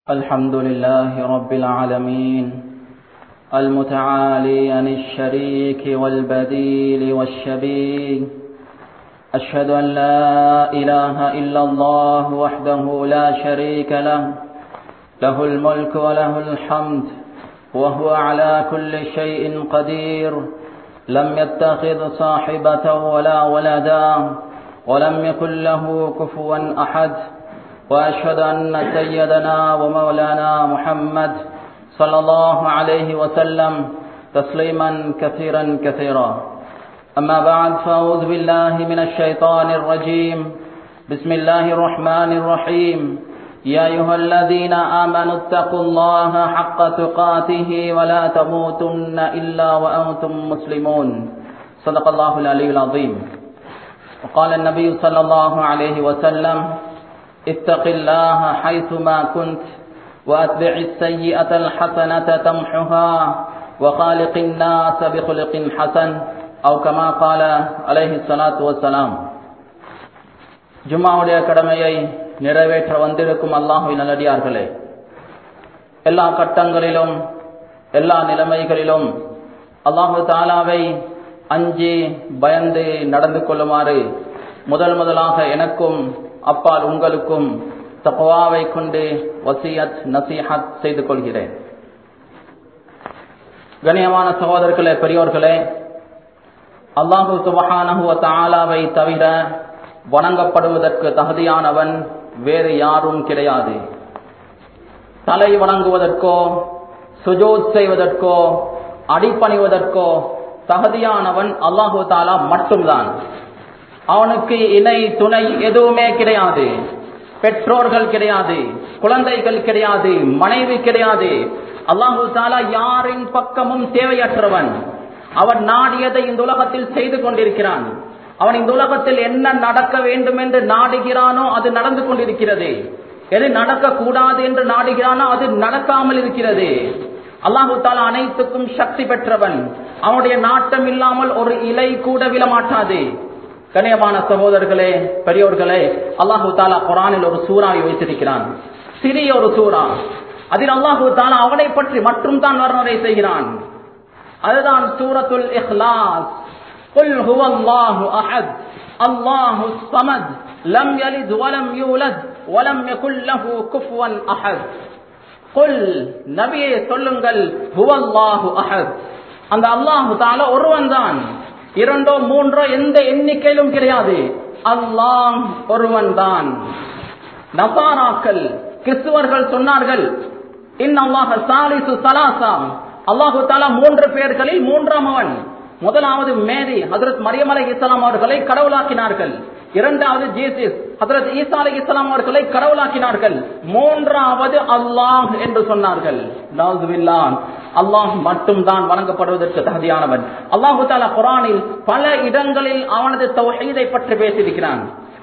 الحمد لله رب العالمين المتعالي عن الشريك والبديل والشبيه أشهد أن لا إله إلا الله وحده لا شريك له له الملك وله الحمد وهو على كل شيء قدير لم يتخذ صاحبة ولا ولدا ولم يكن له كفوا أحد وأشهد أن سيدنا ومولانا محمد صلى الله عليه وسلم تسليما كثيرا كثيرا أما بعد فأعوذ بالله من الشيطان الرجيم بسم الله الرحمن الرحيم يا أيها الذين آمنوا اتقوا الله حق تقاته ولا تموتن إلا وأنتم مسلمون صدق الله العلي العظيم وقال النبي صلى الله عليه وسلم اتق الله حيثما كنت وأتبع السيئة الحسنة تمحها وخالق الناس بخلق حسن أو كما قال عليه الصلاة والسلام ஜும்மாவுடைய கடமையை நிறைவேற்ற வந்திருக்கும் அல்லாஹுவின் நல்லடியார்களே எல்லா கட்டங்களிலும் எல்லா நிலைமைகளிலும் அல்லாஹு தாலாவை அஞ்சி பயந்து நடந்து கொள்ளுமாறு முதல் முதலாக எனக்கும் அப்பால் உங்களுக்கும் தப்பவாவை கொண்டு வசியத் நசீஹத் செய்து கொள்கிறேன் கண்ணியமான சகோதரர்களே பெரியோர்களே அல்லாஹு சுபஹானஹுவ தாலாவை தவிர வணங்கப்படுவதற்கு தகுதியானவன் வேறு யாரும் கிடையாது தலை வணங்குவதற்கோ சுஜோத் செய்வதற்கோ அடிப்பணிவதற்கோ தகுதியானவன் அல்லாஹு தாலா மட்டும்தான் அவனுக்கு இணை துணை எதுவுமே கிடையாது பெற்றோர்கள் கிடையாது குழந்தைகள் கிடையாது மனைவி கிடையாது அல்லாஹு தாலா யாரின் பக்கமும் தேவையற்றவன் அவன் நாடியதை இந்த உலகத்தில் செய்து கொண்டிருக்கிறான் அவன் இந்த உலகத்தில் என்ன நடக்க வேண்டும் என்று நாடுகிறானோ அது நடந்து கொண்டிருக்கிறது எது நடக்கக்கூடாது என்று நாடுகிறானோ அது நடக்காமல் இருக்கிறது அல்லாஹு தாலா அனைத்துக்கும் சக்தி பெற்றவன் அவனுடைய நாட்டம் இல்லாமல் ஒரு இலை கூட விழமாட்டாது கணியமான சகோதரர்களே பெரியோர்களே அல்லாஹு தாலா குரானில் ஒரு சூறாவை வைத்திருக்கிறான் சிறிய ஒரு சூறா அதில் அல்லாஹு தாலா அவனை பற்றி மட்டும் தான் வர்ணனை செய்கிறான் அதுதான் சூரத்துல் இஹ்லாஸ் قل هو الله احد الله الصمد لم يلد ولم يولد ولم يكن له كفوا احد قل நபியே சொல்லுங்கள் هو الله احد அந்த அல்லாஹ் தஆலா ஒருவன் தான் இரண்டோ மூன்றோ எந்த எண்ணிக்கையிலும் கிடையாது அல்லாஹ் ஒருவன் தான் நசாராக்கள் கிறிஸ்துவர்கள் சொன்னார்கள் இன்னல்லாஹ சாலிசு சலாசா அல்லாஹு தாலா மூன்று பேர்களில் மூன்றாம் அவன் முதலாவது மேரி ஹசரத் மரியம் அலை இஸ்லாம் அவர்களை கடவுளாக்கினார்கள் இரண்டாவது ஜீசிஸ் ஹசரத் ஈசா அலி இஸ்லாம் அவர்களை கடவுளாக்கினார்கள் மூன்றாவது அல்லாஹ் என்று சொன்னார்கள் அல்லாஹ் மட்டும் தான் வழங்கப்படுவதற்கு தகுதியானவன் அல்லாஹு தாலா குரானில் பல இடங்களில் அவனது தௌஹீதை பற்றி பேசியிருக்கிறான்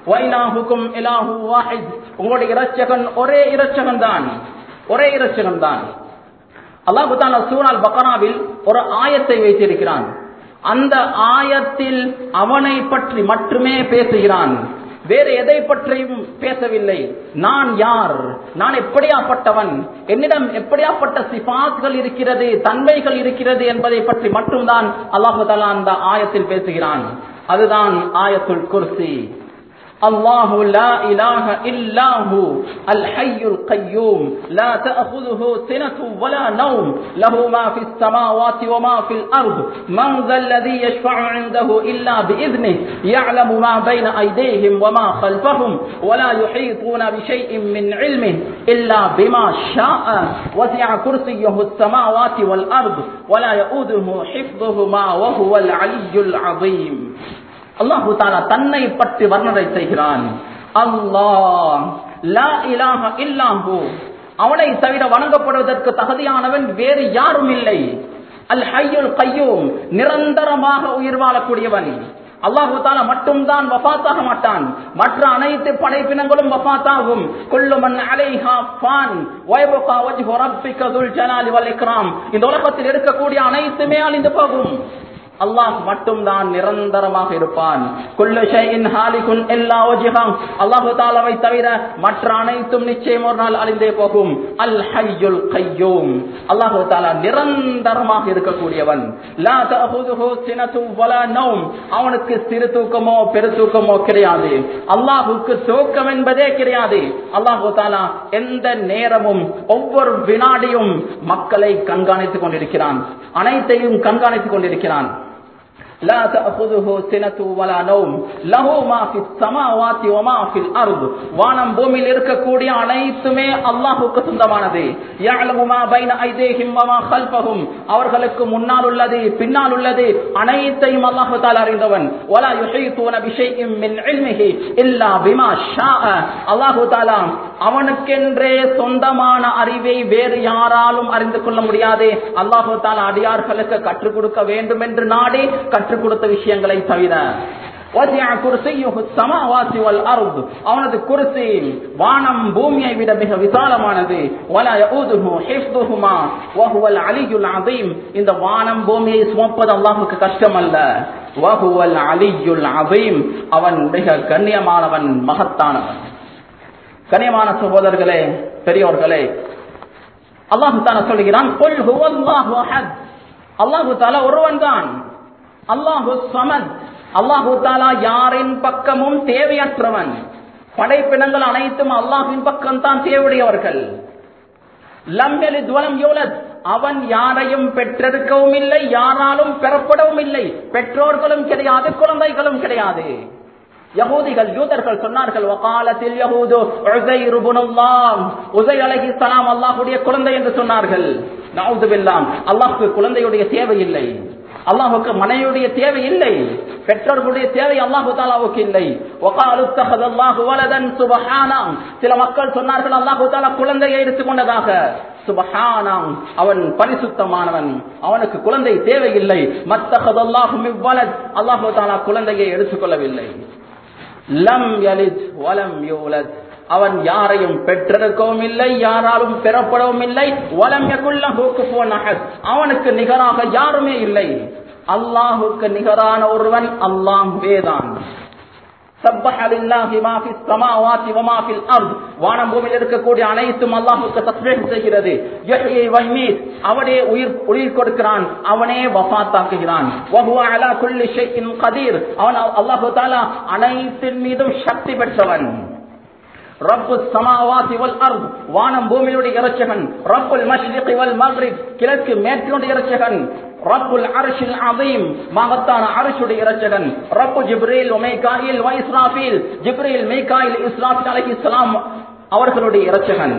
உங்களுடைய இரட்சகன் ஒரே இரட்சகன் தான் ஒரே இரட்சகன் தான் அல்லாஹு தாலா சூரால் பக்கராவில் ஒரு ஆயத்தை வைத்திருக்கிறான் அந்த ஆயத்தில் அவனை பற்றி மட்டுமே பேசுகிறான் வேறு எதை பற்றியும் பேசவில்லை நான் யார் நான் எப்படியாப்பட்டவன் என்னிடம் எப்படியாப்பட்ட சிபாத்கள் இருக்கிறது தன்மைகள் இருக்கிறது என்பதை பற்றி மட்டும்தான் அல்லாஹு தாலா அந்த ஆயத்தில் பேசுகிறான் அதுதான் ஆயத்துல் குர்சி الله لا إله إلا هو الحي القيوم لا تأخذه سنة ولا نوم له ما في السماوات وما في الأرض من ذا الذي يشفع عنده إلا بإذنه يعلم ما بين أيديهم وما خلفهم ولا يحيطون بشيء من علمه إلا بما شاء وسع كرسيه السماوات والأرض ولا يؤوده حفظهما وهو العلي العظيم அல்லாஹு தாலா தன்னை பற்றி வர்ணனை செய்கிறான் அல்லாஹ் லா இலாஹ இல்லாஹு அவனை தவிர வணங்கப்படுவதற்கு தகுதியானவன் வேறு யாரும் இல்லை அல் ஹையுல் கையூம் நிரந்தரமாக உயிர் வாழக்கூடியவன் அல்லாஹு தாலா மட்டும்தான் வஃபாத்தாக மாட்டான் மற்ற அனைத்து படைப்பினங்களும் வஃபாத்தாகும் குல்லுமன் அலைஹா ஃபான் வயபுகா வஜ்ஹு ரப்பிக துல் ஜலாலி வல் இக்ராம் இந்த உலகத்தில் இருக்கக்கூடிய அனைத்துமே அழிந்து போகும் அல்லாஹ் மட்டும்தான் நிரந்தரமாக இருப்பான் குல்லு ஷைஇன் ஹாலிகுன் எல்லா வஜ்ஹம் அல்லாஹ் தஆலாவை தவிர மற்ற அனைத்தும் நிச்சயம் ஒரு நாள் அழிந்தே போகும் அல் ஹய்யுல் கய்யூம் அல்லாஹ் தஆலா நிரந்தரமாக இருக்கக்கூடியவன் லா தஅஹுதுஹு சினது வலா நௌம் அவனுக்கு சிறு தூக்கமோ பெரு தூக்கமோ கிடையாது அல்லாஹ்வுக்கு தூக்கம் என்பதே கிடையாது அல்லாஹ் தஆலா எந்த நேரமும் ஒவ்வொரு வினாடியும் மக்களை கண்காணித்துக் கொண்டிருக்கிறான் அனைத்தையும் கண்காணித்துக் கொண்டிருக்கிறான் لا تأخذه سنة ولا نوم له ما في السماوات وما في الأرض வானம் பூமியில் இருக்கக்கூடிய அனைத்துமே அல்லாஹ்வுக்கு சொந்தமானது يعلم ما بين أيديهم وما خلفهم அவர்களுக்கு முன்னால் உள்ளது பின்னால் உள்ளது அனைத்தையும் அல்லாஹ் தஆலா அறிந்தவன் ولا يحيطون بشيء من علمه إلا بما شاء அல்லாஹ் தஆலா அவனுக்கென்றே சொந்தமான அறிவை வேறு யாராலும் அறிந்து கொள்ள முடியாது அல்லாஹ் தஆலா அடியார்களுக்கு கற்றுக் கொடுக்க வேண்டும் என்று நாடி கற்றுக் கொடுத்த விஷயங்களை தவிர وَسِعَ كُرْسِيُّهُ السَّمَاوَاتِ وَالْأَرْضِ அவனது குர்சி வானம் பூமியை விட மிக விசாலமானது وَلَا يَؤُودُهُ حِفْظُهُمَا وَهُوَ الْعَلِيُّ الْعَظِيمُ இந்த வானம் பூமியை சுமப்பது அல்லாஹ்வுக்கு கஷ்டம் அல்ல وَهُوَ الْعَلِيُّ الْعَظِيمُ அவன் மிக கண்ணியமானவன் மகத்தானவன் கண்ணியமான சகோதரர்களே பெரியோர்களே அல்லாஹு தாலா சொல்கிறான் "குல் ஹுவல்லாஹு அஹத்." அல்லாஹு தாலா ஒருவன் தான் அல்லாஹு சமத் அல்லாஹு தாலா யாரின் பக்கமும் தேவையற்றவன் படைப்பினங்கள் அனைத்தும் அல்லாஹின் பக்கம் தான் தேவையுடையவர்கள் லம் யலித் வலம் யூலத் அவன் யாரையும் பெற்றெடுக்கவும் இல்லை யாராலும் பெறப்படவும் இல்லை பெற்றோர்களும் கிடையாது குழந்தைகளும் கிடையாது யகூதிகள் யூதர்கள் சொன்னார்கள் வகாலத்தில் யகூது உஸைர் இப்னுல்லாஹ் உஸைர் அலைஹிஸ்ஸலாம் அல்லாஹ்வுடைய குழந்தை என்று சொன்னார்கள் நவுது பில்லாம் அல்லாஹ்வுக்கு குழந்தையுடைய தேவை இல்லை அல்லாஹுக்கு மனைவியுடைய தேவை இல்லை பெற்றோர்களுடைய தேவை அல்லாஹு தாலாவுக்கு இல்லை வகாலு தஹதல்லாஹு வலதன் சுபஹானாம் சில மக்கள் சொன்னார்கள் அல்லாஹு தாலா குழந்தையை எடுத்துக்கொண்டதாக சுபஹானாம் அவன் பரிசுத்தமானவன் அவனுக்கு குழந்தை தேவையில்லை மத்தஹதல்லாஹு மிவ்வலத் அல்லாஹு தாலா குழந்தையை எடுத்துக்கொள்ளவில்லை லம் யலித் வலம் யூலத் அவன் யாரையும் பெற்றெடுக்கவும் இல்லை யாராலும் பெறப்படவும் இல்லை வலம் யகுல்லஹு குஃபுவன் அஹத் அவனுக்கு நிகராக யாருமே இல்லை அல்லாஹுக்கு நிகரான ஒருவன் அல்லாஹ்வேதான் சப்பஹ லில்லாஹி மா ஃபிஸ் ஸமாவாதி வ மா ஃபில் அர்த் வானம் பூமியில் இருக்கக்கூடிய அனைத்தும் அல்லாஹ்வுக்கு தஸ்பீஹ் செய்கிறது யஹ்யி வ யுமீத் அவனே உயிர் உயிர் கொடுக்கிறான் அவனே வஃபாத்தாக்குகிறான் வ ஹுவ அலா குல்லி ஷைஇன் கதீர் அவன் அல்லாஹ் தஆலா அனைத்தின் மீதும் சக்தி பெற்றவன் ரப்பு சமாவாதி வல் அர்த் வானம் பூமியுடைய இறைச்சகன் ரப்புல் மஷ்ரிகி வல் மக்ரிப் கிழக்கு மேற்குடைய இறைச்சகன் ரப்புல் அர்ஷில் அதீம் மகத்தான அர்ஷுடைய இறைச்சகன் ரப்பு ஜிப்ரீல் மீகாயில் வ இஸ்ராஃபீல் ஜிப்ரீல் மீகாயில் இஸ்ராஃபீல் அலைஹிஸ்ஸலாம் அவர்களுடைய இறைச்சகன்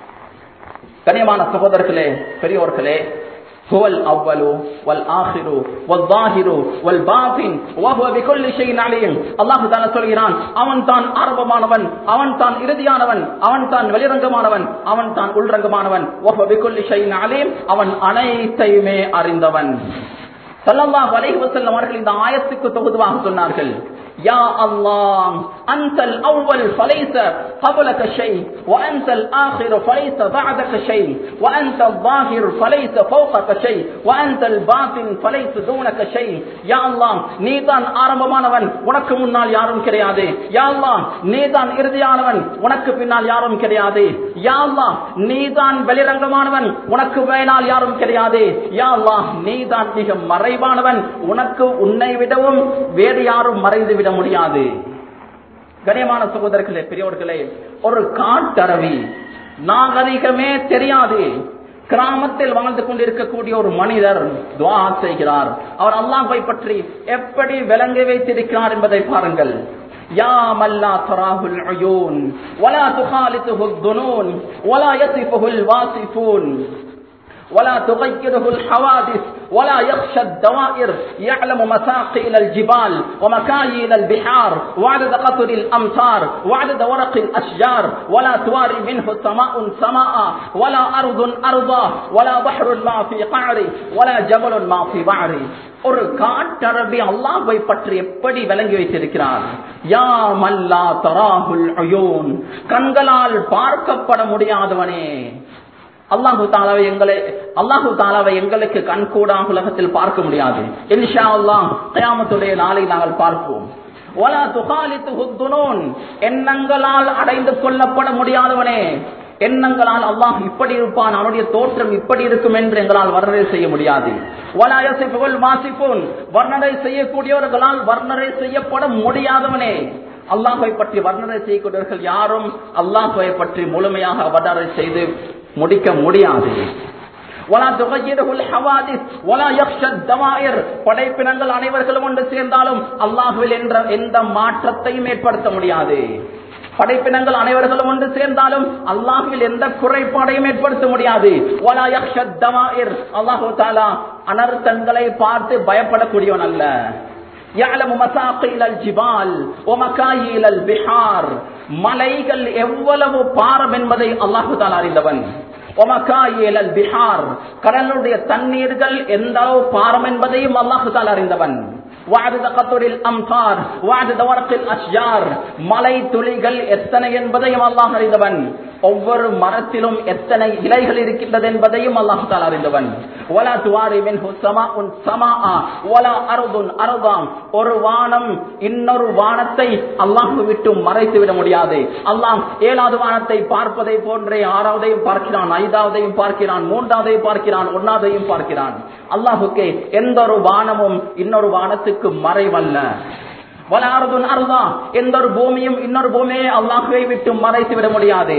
கனியமான சகோதரர்களே பெரியோர்களே هو الأول والآخر والظاهر والباطن وهو بكل شيء عليم அல்லாஹ் தான சொல்கிறான் அவன் தான் ஆரம்பமானவன் அவன் தான் இறுதியானவன் அவன் தான் வெளிரங்கமானவன் அவன் தான் உள்ரங்கமானவன் وهو بكل شيء عليم அவன் அனைத்தையுமே அறிந்தவன் ஸல்லல்லாஹு அலைஹி வஸல்லம் அவர்கள் இந்த ஆயத்துக்கு தொகுதுவாக சொன்னார்கள் يا الله أنت الأول فليس قبلك شيء وأنت الآخر فليس بعدك شيء وأنت الظاهر فليس فوقك شيء وأنت الباطن فليس دونك شيء يا الله நீதான் ஆரம்பமானவன் உனக்கு முன்னால் யாரும் கிடையாது யா அல்லாஹ் நீதான் இறுதியானவன் உனக்கு பின்னால் யாரும் கிடையாது யா அல்லாஹ் நீதான் வெளிரங்கமானவன் உனக்கு மேலால் யாரும் கிடையாது யா அல்லாஹ் நீதான் மிக மறைவானவன் உனக்கு உன்னை விடவும் வேறு யாரும் மறைந்து விட முடியாது கனியமான சகோதரர்களே பெரியவர்களே ஒரு காட்டரவி நாகரிகமே தெரியாது கிராமத்தில் வாழ்ந்து கொண்டிருக்கக்கூடிய ஒரு மனிதர் துவா செய்கிறார் அவர் அல்லாஹை பற்றி எப்படி விளங்கி வைத்திருக்கிறார் என்பதை பாருங்கள் يا من لا تراه العيون ولا تخالطه الظنون ولا يصفه الواصفون ولا تغيره الحوادث ولا يخشى الدوائر يعلم مساقيل الجبال ومكاييل البحار وعدد قطر الأمطار وعدد ورق الأشجار ولا تواري منه سماء سماء ولا أرض أرضا ولا بحر ما في قعري ولا جبل ما في بعري ஒரு காட்டரபி அல்லாஹ்வை பற்றி எப்படி விளங்கி வைத்திருக்கிறார் யா மல்லா தராஹுல் அயோன் கண்களால் பார்க்கப்பட முடியாதவனே அல்லாஹு தாலாவை எங்களை அல்லாஹு தாலாவை எங்களுக்கு கண்கூடாக உலகத்தில் பார்க்க முடியாது இன்ஷா அல்லாஹ் கயாமத்துடைய நாளை நாங்கள் பார்ப்போம் ஒலா துகாலித்து ஹுத்துனூன் எண்ணங்களால் அடைந்து கொள்ளப்பட முடியாதவனே எண்ணங்களால் அல்லாஹ் இப்படி இருப்பான் அவனுடைய தோற்றம் இப்படி இருக்கும் என்று எங்களால் வர்ணனை செய்ய முடியாது வலாயசிப்புகள் வாசிப்போன் வர்ணனை செய்யக்கூடியவர்களால் வர்ணனை செய்யப்பட முடியாதவனே அல்லாஹை பற்றி வர்ணனை செய்யக்கூடியவர்கள் யாரும் அல்லாஹை பற்றி முழுமையாக வர்ணனை செய்து முடிக்க முடியாது படைப்பினங்கள் அனைவர்களும் ஒன்று சேர்ந்தாலும் அல்லாஹுவில் என்ற எந்த மாற்றத்தையும் ஏற்படுத்த முடியாது படைப்பினங்கள் அனைவர்களும் ஒன்று சேர்ந்தாலும் அல்லாஹுவில் எந்த குறைபாடையும் ஏற்படுத்த முடியாது அல்லாஹு தாலா அனர்த்தங்களை பார்த்து பயப்படக்கூடியவன் அல்ல يعلم مساقيل الجبال ومكاييل البحار மலைகள் எவ்வளவு பாரம் என்பதை அல்லாஹு தாலா அறிந்தவன் பிஹார் கடலுடைய தண்ணீர்கள் எந்த அளவு பாரம் என்பதையும் அல்லாஹு தாலா அறிந்தவன் மலை துளிகள் எத்தனை என்பதையும் அல்லாஹ் அறிந்தவன் ஒவ்வொரு மரத்திலும் எத்தனை இலைகள் இருக்கின்றது என்பதையும் அல்லாஹு தாலா அறிந்தவன் ஒரு வானம் இன்னொரு வானத்தை அல்லாஹு விட்டு மறைத்து விட முடியாது அல்லாஹ் ஏழாவது வானத்தை பார்ப்பதை போன்றே ஆறாவதையும் பார்க்கிறான் ஐந்தாவதையும் பார்க்கிறான் மூன்றாவதையும் பார்க்கிறான் ஒன்னாவதையும் பார்க்கிறான் அல்லாஹுக்கு எந்த ஒரு வானமும் இன்னொரு வானத்துக்கு மறைவல்ல வலாரதுன் அருதா எந்த ஒரு பூமியும் இன்னொரு பூமியை அல்லாஹுவை விட்டு மறைத்து விட முடியாது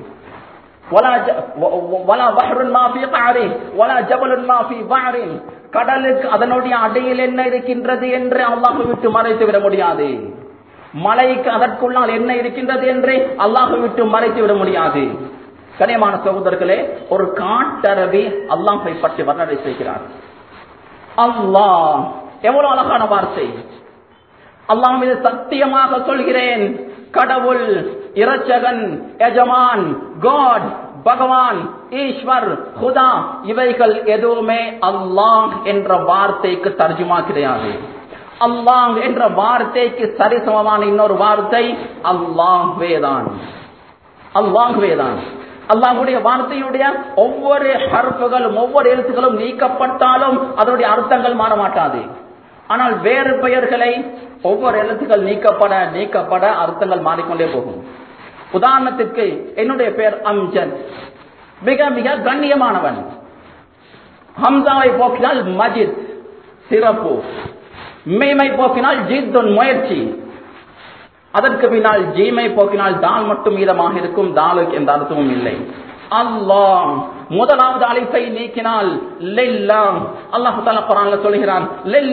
கடலுக்கு அதனுடைய அடையில் என்ன இருக்கின்றது என்று அல்லாஹு விட்டு மறைத்து விட முடியாது மலைக்கு அதற்குள்ளால் என்ன இருக்கின்றது என்று அல்லாஹு விட்டு மறைத்து விட முடியாது கனியமான சகோதரர்களே ஒரு காட்டரவி அல்லாஹை பற்றி வர்ணனை செய்கிறார் அல்லாஹ் எவ்வளவு அழகான வார்த்தை அல்லாஹ் மீது சத்தியமாக சொல்கிறேன் கடவுள் இரட்சகன் எஜமான் காட் பகவான் ஈஸ்வர் குதா இவைகள் எதுவுமே அல்லாஹ் என்ற வார்த்தைக்கு தர்ஜுமா கிடையாது அல்லாஹ் என்ற வார்த்தைக்கு சரிசமமான இன்னொரு வார்த்தை அல்லாஹ்வேதான் அல்லாஹ்வேதான் அல்லாஹுடைய வார்த்தையுடைய ஒவ்வொரு ஹர்ப்புகளும் ஒவ்வொரு எழுத்துக்களும் நீக்கப்பட்டாலும் அதனுடைய அர்த்தங்கள் மாற மாட்டாது ஆனால் வேறு பெயர்களை ஒவ்வொரு எழுத்துக்கள் நீக்கப்பட நீக்கப்பட அர்த்தங்கள் மாறிக்கொண்டே போகும் உதாரணத்திற்கு என்னுடைய பெயர் அம்ஜன் மிக மிக கண்ணியமானவன் ஹம்சாவை போக்கினால் மஜித் சிறப்பு மெய்மை போக்கினால் ஜித்துன் முயற்சி அதற்கு பின்னால் ஜீமை போக்கினால் தால் மட்டும் மீதமாக இருக்கும் தாலுக்கு எந்த அர்த்தமும் இல்லை அல்லாஹ் முதலாவது அழைப்பை நீக்கினால் அல்லாஹு தாலா குரான்ல சொல்கிறான்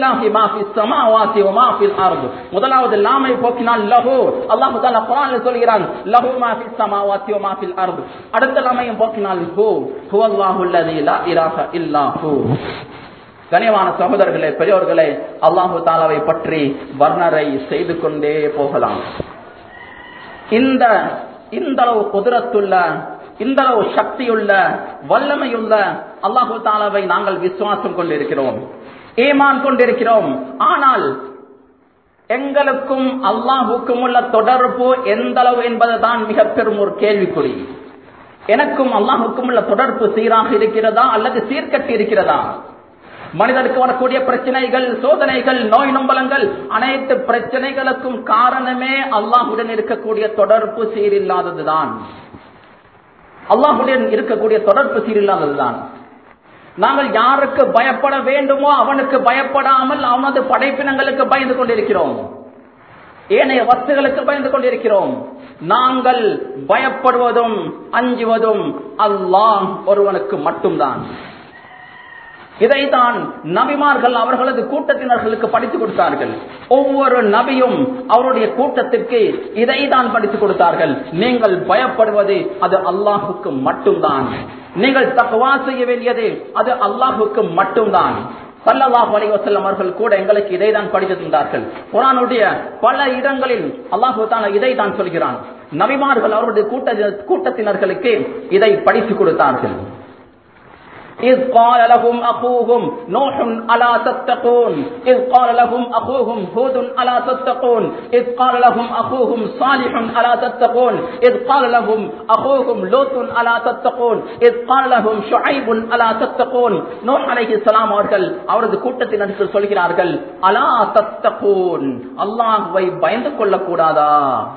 முதலாவது லாமை போக்கினால் லஹு அல்லாஹு தாலா குரான்ல சொல்கிறான் லஹு மாஃபி சமாவாத்தி மாஃபில் அர்து அடுத்த லாமையும் போக்கினால் ஹூ ஹு அல்லாஹு அல்லதி லா இலாஹ இல்லா ஹூ கனியமான சகோதரர்களே பெரியோர்களே அல்லாஹு தாலாவை பற்றி வர்ணரை செய்து கொண்டே போகலாம் இந்த இந்த அளவு குதிரத்துள்ள இந்த அளவு சக்தியுள்ள வல்லமையுள்ள அல்லாஹு தாலாவை நாங்கள் விசுவாசம் கொண்டிருக்கிறோம் ஏமான் கொண்டிருக்கிறோம் ஆனால் எங்களுக்கும் அல்லாஹுக்கும் உள்ள தொடர்பு எந்த அளவு என்பதுதான் மிக பெரும் ஒரு கேள்விக்குறி எனக்கும் அல்லாஹுக்கும் உள்ள தொடர்பு சீராக இருக்கிறதா அல்லது சீர்கட்டி இருக்கிறதா மனிதனுக்கு வரக்கூடிய பிரச்சனைகள் சோதனைகள் நோய் நம்பலங்கள் அனைத்து பிரச்சனைகளுக்கும் காரணமே அல்லாஹுடன் இருக்கக்கூடிய தொடர்பு சீரில்லாததுதான் அல்லாஹுடன் இருக்கக்கூடிய தொடர்பு சீரில்லாததுதான் நாங்கள் யாருக்கு பயப்பட வேண்டுமோ அவனுக்கு பயப்படாமல் அவனது படைப்பினங்களுக்கு பயந்து கொண்டிருக்கிறோம் ஏனைய வஸ்துகளுக்கு பயந்து கொண்டிருக்கிறோம் நாங்கள் பயப்படுவதும் அஞ்சுவதும் அல்லாஹ் ஒருவனுக்கு மட்டும்தான் இதைத்தான் நபிமார்கள் அவர்களது கூட்டத்தினர்களுக்கு படித்துக் கொடுத்தார்கள் ஒவ்வொரு நபியும் அவருடைய கூட்டத்திற்கு இதைதான் படித்துக் கொடுத்தார்கள் நீங்கள் பயப்படுவது அது அல்லாஹுக்கு மட்டும்தான் நீங்கள் தக்குவா செய்ய வேண்டியது அது அல்லாஹுக்கு மட்டும்தான் சல்லல்லாஹு அலைஹி வஸல்லம் அவர்கள் கூட எங்களுக்கு இதை தான் படித்து தந்தார்கள் குரானுடைய பல இடங்களில் அல்லாஹு தாலா இதை தான் சொல்கிறான் நபிமார்கள் அவருடைய கூட்ட கூட்டத்தினர்களுக்கு இதை படித்துக் கொடுத்தார்கள் إذ قال لهم أخوهم نوح ألا تتقون إذ قال لهم أخوهم هود ألا تتقون إذ قال لهم أخوهم صالح ألا تتقون إذ قال لهم أخوهم لوط ألا تتقون إذ قال لهم شعيب ألا تتقون நூஹ் அலைஹிஸ்ஸலாம் அவர்கள் அவரது கூட்டத்தினருக்கு சொல்கிறார்கள் அலா தத்தகூன் அல்லாஹ்வை பயந்து கொள்ளக்கூடாதா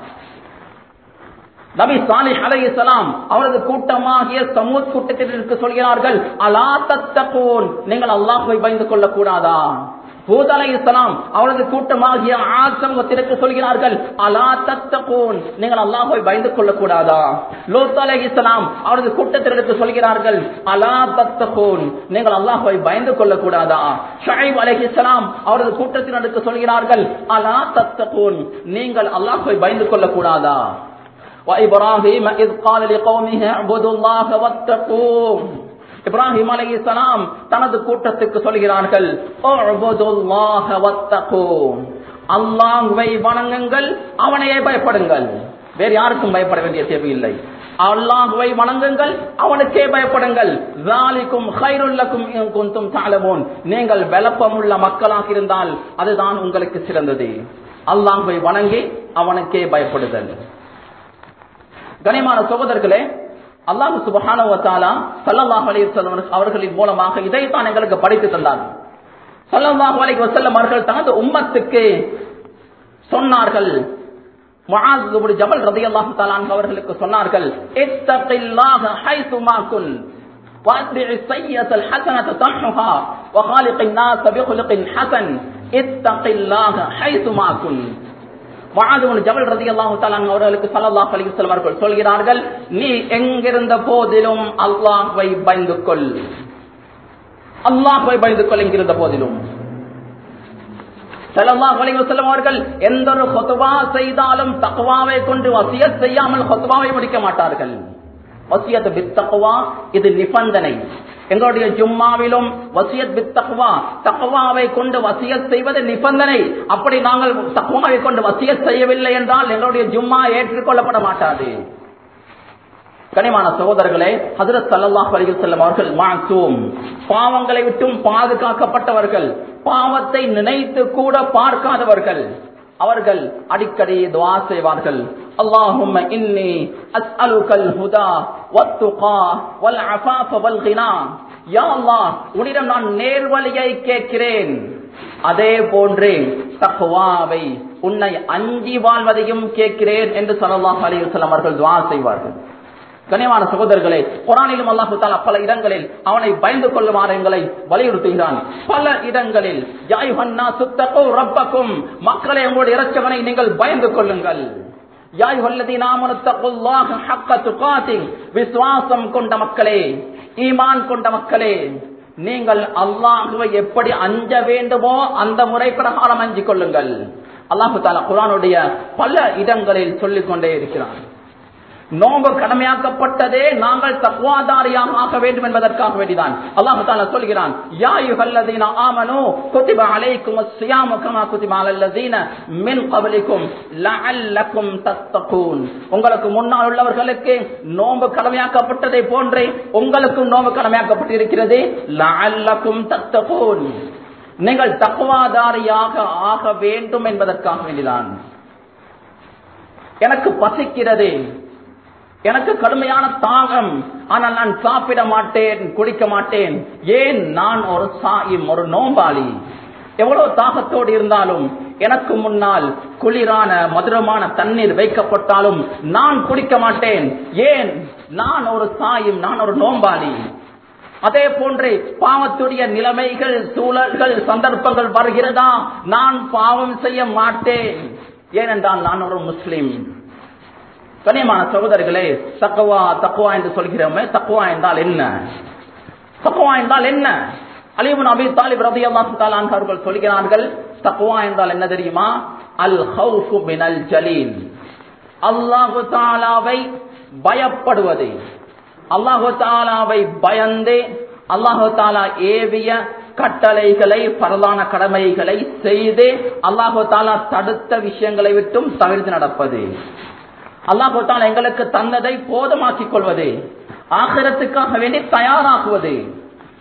நபி சாலிஹ் அலைஹிஸ்ஸலாம் அவரது கூட்டமாகிய சமூத் கூட்டத்தினருக்கு சொல்கிறார்கள் அலா தத்தகூன் நீங்கள் அல்லாஹ்வை பயந்து கொள்ளக்கூடாதா ஹூத் அலைஹிஸ்ஸலாம் அவரது கூட்டமாகிய ஆத் சமூகத்திற்கு சொல்கிறார்கள் அலா தத்தகூன் நீங்கள் அல்லாஹ்வை பயந்து கொள்ளக்கூடாதா லோத் அலைஹிஸ்ஸலாம் அவரது கூட்டத்திற்கு சொல்கிறார்கள் அலா தத்தகூன் நீங்கள் அல்லாஹ்வை பயந்து கொள்ளக்கூடாதா ஷுஐப் அலைஹிஸ்ஸலாம் அவரது கூட்டத்தினருக்கு சொல்கிறார்கள் அலா தத்தகூன் நீங்கள் அல்லாஹ்வை பயந்து கொள்ளக்கூடாதா وإبراهيم إذ قال لقومه اعبدوا الله واتقوه இப்ராஹிம் அலைஹிஸ்ஸலாம் தனது கூட்டத்துக்கு சொல்கிறார்கள் உஅ்புதுல்லாஹ வத்தகூ அல்லாஹ்வை வணங்குங்கள் அவனையே பயப்படுங்கள் வேறு யாருக்கும் பயப்பட வேண்டிய தேவையில்லை அல்லாஹ்வை வணங்குங்கள் அவனுக்கே பயப்படுங்கள் ஜாலிக்கும் ஹைருல்லக்கும் இன் குன்தும் தஅலமூன் நீங்கள் விளப்பமுள்ள மக்களாக இருந்தால் அதுதான் உங்களுக்கு சிறந்தது அல்லாஹ்வை வணங்கி அவனுக்கே பயப்படுதல் கனிமான சகோதரர்களே அல்லாஹு சுபஹான சல்லல்லாஹு அலைஹி வஸல்லம் அவர்களின் மூலமாக இதைத்தான் எங்களுக்கு படித்து தந்தார் சல்லல்லாஹு அலைஹி வஸல்லம் அவர்கள் தனது உம்மத்துக்கு சொன்னார்கள் முஆஸ் இப்னு ஜபல் ரலியல்லாஹு தஆலா அன்ஹு அவர்களுக்கு சொன்னார்கள் இத்தகில்லாஹ ஹைசுமா குன் واتبع السيئة الحسنة تمحها وخالق الناس بخلق حسن اتق الله حيثما كنت ஜபல் ரதி அல்லாஹு அவர்களுக்கு சல்லாஹ் அலிவசல்லம் அவர்கள் சொல்கிறார்கள் நீ எங்கிருந்த போதிலும் அல்லாஹ்வை பயந்து கொள் அல்லாஹ்வை பயந்து கொள் எங்கிருந்த போதிலும் சல்லாஹ் அலிவசல்லம் அவர்கள் எந்த ஒரு ஹொத்துவா செய்தாலும் தக்குவாவை கொண்டு வசியத் செய்யாமல் ஹொத்துவாவை முடிக்க மாட்டார்கள் வசியத் பித்தகுவா இது நிபந்தனை எங்களுடைய ஜும்மாவிலும் வசியத் பித் தக்வா தக்வாவை கொண்டு வசியத் செய்வது நிபந்தனை அப்படி நாங்கள் தக்வாவை கொண்டு வசியத் செய்யவில்லை என்றால் எங்களுடைய ஜும்மா ஏற்றுக்கொள்ளப்பட மாட்டாது கனிமான சகோதரர்களே ஹதரத் சல்லாஹ் அலிகள் செல்லும் அவர்கள் மாசூம் பாவங்களை விட்டும் பாதுகாக்கப்பட்டவர்கள் பாவத்தை நினைத்து கூட பார்க்காதவர்கள் அவர்கள் அடிக்கடி துவா செய்வார்கள் اللهم إني أسألك الهدى والتقى والعفاف والغنى யா அல்லாஹ் உன்னிடம் நான் நேர்வழியை கேட்கிறேன் அதே போன்றே தக்வாவை உன்னை அஞ்சி வாழ்வதையும் கேட்கிறேன் என்று சல்லாஹ் அலிவசல்லம் அவர்கள் துவா செய்வார்கள் கனிவான சகோதரர்களே குரானிலும் அல்லாஹு தாலா பல இடங்களில் அவனை பயந்து கொள்ளுமாறு எங்களை வலியுறுத்துகிறான் பல இடங்களில் யாயுஹன்னா சுத்தகோ ரப்பக்கும் மக்களை உங்களுடைய இறைச்சவனை நீங்கள் பயந்து கொள்ளுங்கள் விசுவாசம் கொண்ட மக்களே ஈமான் கொண்ட மக்களே நீங்கள் அல்லாஹுவை எப்படி அஞ்ச வேண்டுமோ அந்த முறை பிரகாரம் அஞ்சிக் கொள்ளுங்கள் அல்லாஹு தாலா குரானுடைய பல இடங்களில் சொல்லிக் கொண்டே இருக்கிறார் நோம்பு கடமையாக்கப்பட்டதே நாங்கள் தக்வாதாரியாக ஆக வேண்டும் என்பதற்காக வேண்டிதான் அல்லாஹு தாலா சொல்கிறான் யா யுகல்லதீன ஆமனு குதிப அலைக்கும் ஸியாமு கமா குதிப அலல்லதீன மின் கப்லிக்கும் லஅல்லக்கும் தத்தகூன் உங்களுக்கு முன்னால் உள்ளவர்களுக்கு நோம்பு கடமையாக்கப்பட்டதை போன்றே உங்களுக்கும் நோம்பு கடமையாக்கப்பட்டிருக்கிறது லஅல்லக்கும் தத்தகூன் நீங்கள் தக்வாதாரியாக ஆக வேண்டும் என்பதற்காக வேண்டிதான் எனக்கு பசிக்கிறது எனக்கு கடுமையான தாகம் ஆனால் நான் சாப்பிட மாட்டேன் குடிக்க மாட்டேன் ஏன் நான் ஒரு சாயும் ஒரு நோம்பாளி எவ்வளவு தாகத்தோடு இருந்தாலும் எனக்கு முன்னால் குளிரான மதுரமான தண்ணீர் வைக்கப்பட்டாலும் நான் குடிக்க மாட்டேன் ஏன் நான் ஒரு சாயும் நான் ஒரு நோம்பாளி அதே போன்று பாவத்துடைய நிலைமைகள் சூழல்கள் சந்தர்ப்பங்கள் வருகிறதா நான் பாவம் செய்ய மாட்டேன் ஏனென்றால் நான் ஒரு முஸ்லிம் கனியமான சகோதரர்களே தக்குவா தக்குவா என்று சொல்கிறோமே தக்குவா என்றால் என்ன தக்குவா என்றால் என்ன அலிபுன் அபி தாலிப் ரதி அல்லாஹு அவர்கள் சொல்கிறார்கள் தக்குவா என்றால் என்ன தெரியுமா அல் ஹவுஃபு மினல் ஜலீல் அல்லாஹு தாலாவை பயப்படுவது அல்லாஹு தாலாவை பயந்து அல்லாஹு தாலா ஏவிய கட்டளைகளை பரலான கடமைகளை செய்து அல்லாஹு தாலா தடுத்த விஷயங்களை விட்டும் தவிர்த்து நடப்பது அல்லாஹு தாலா எங்களுக்கு தன்னதை போதமாக்கிக் கொள்வது ஆகிரத்துக்காக வேண்டி தயாராகுவது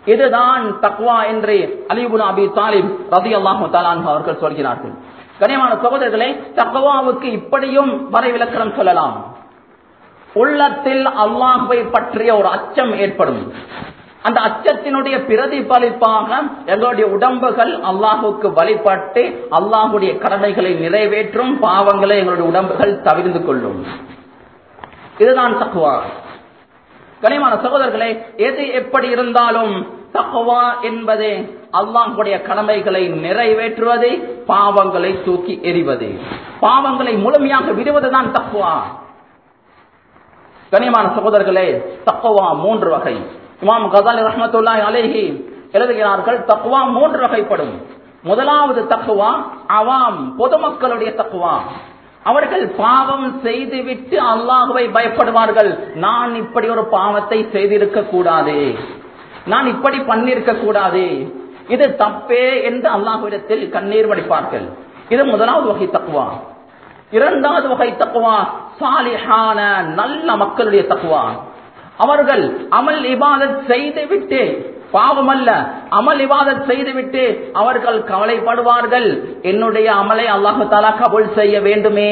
இதுதான் தக்வா என்று அலிபுன் அபி தாலிப் ரதி அல்லாஹு அவர்கள் சொல்கிறார்கள் கனியமான சகோதரர்களே தக்வாவுக்கு இப்படியும் வரைவிலக்கணம் சொல்லலாம் உள்ளத்தில் அல்லாஹுவை பற்றிய ஒரு அச்சம் ஏற்படும் அந்த அச்சத்தினுடைய பிரதிபலிப்பாக எங்களுடைய உடம்புகள் அல்லாஹுக்கு வழிபட்டு அல்லாஹுடைய கடமைகளை நிறைவேற்றும் பாவங்களை எங்களுடைய உடம்புகள் தவிர்ந்து கொள்ளும் இதுதான் தக்குவா கனிமான சகோதரர்களே எது எப்படி இருந்தாலும் தக்குவா என்பது அல்லாஹுடைய கடமைகளை நிறைவேற்றுவது பாவங்களை தூக்கி எறிவது பாவங்களை முழுமையாக விடுவதுதான் தக்குவா கனியமான சகோதரர்களே தக்குவா மூன்று வகை இமாம் கசாலி ரஹமத்துல்லாஹி அலைஹி எழுதுகிறார்கள் தக்குவா மூன்று வகைப்படும் முதலாவது தக்குவா அவாம் பொதுமக்களுடைய தக்குவா அவர்கள் பாவம் செய்துவிட்டு அல்லாஹுவை பயப்படுவார்கள் நான் இப்படி ஒரு பாவத்தை செய்திருக்க கூடாது நான் இப்படி பண்ணிருக்க கூடாது இது தப்பே என்று அல்லாஹுவிடத்தில் கண்ணீர் வடிப்பார்கள் இது முதலாவது வகை தக்குவா இரண்டாவது வகை தக்குவா சாலிஹான நல்ல மக்களுடைய தக்குவா அவர்கள் அமல் இபாதத் செய்துவிட்டு பாவம் அல்ல அமல் இபாதத் செய்துவிட்டு அவர்கள் கவலைப்படுவார்கள் என்னுடைய அமலை அல்லாஹு தாலா கபுல் செய்ய வேண்டுமே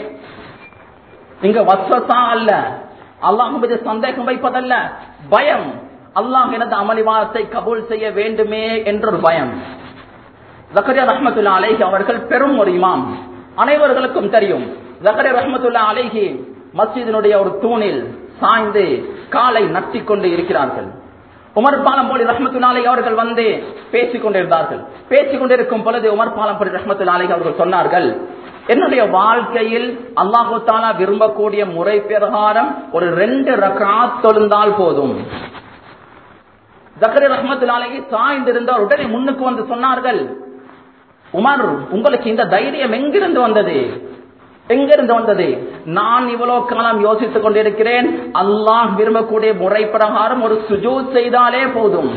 இங்க வசசா அல்ல அல்லாஹ் மீது சந்தேகம் வைப்பதல்ல பயம் அல்லாஹ் எனது அமளிவாதத்தை கபூல் செய்ய வேண்டுமே என்றொரு பயம் ஜக்கரியா ரஹமத்துல்லா அலேஹி அவர்கள் பெரும் ஒரு இமாம் அனைவர்களுக்கும் தெரியும் ஜக்கரியா ரஹமத்துல்லா அலேஹி மஸ்ஜிதினுடைய ஒரு தூணில் சாய்ந்து காலை நட்டி கொண்டு இருக்கிறார்கள் உமர் பாலம்போலி ரஹமத்துல்லாலை அவர்கள் வந்து பேசிக் கொண்டிருந்தார்கள் பேசிக் கொண்டிருக்கும் பொழுது உமர் பாலம்போலி ரஹமத்துல்லாலை அவர்கள் சொன்னார்கள் என்னுடைய வாழ்க்கையில் அல்லாஹு தாலா விரும்பக்கூடிய முறை பிரகாரம் ஒரு ரெண்டு ரகாத் தொழுந்தால் போதும் ஜக்கரி ரஹமத்துல்லாலைக்கு சாய்ந்திருந்தார் உடனே முன்னுக்கு வந்து சொன்னார்கள் உமர் உங்களுக்கு இந்த தைரியம் எங்கிருந்து வந்தது எங்கிருந்து வந்தது நான் இவ்வளவு காலம் யோசித்துக் கொண்டிருக்கிறேன் அல்லாஹ் விரும்பக்கூடிய முறை பிரகாரம் ஒரு சுஜூத் செய்தாலே போதும்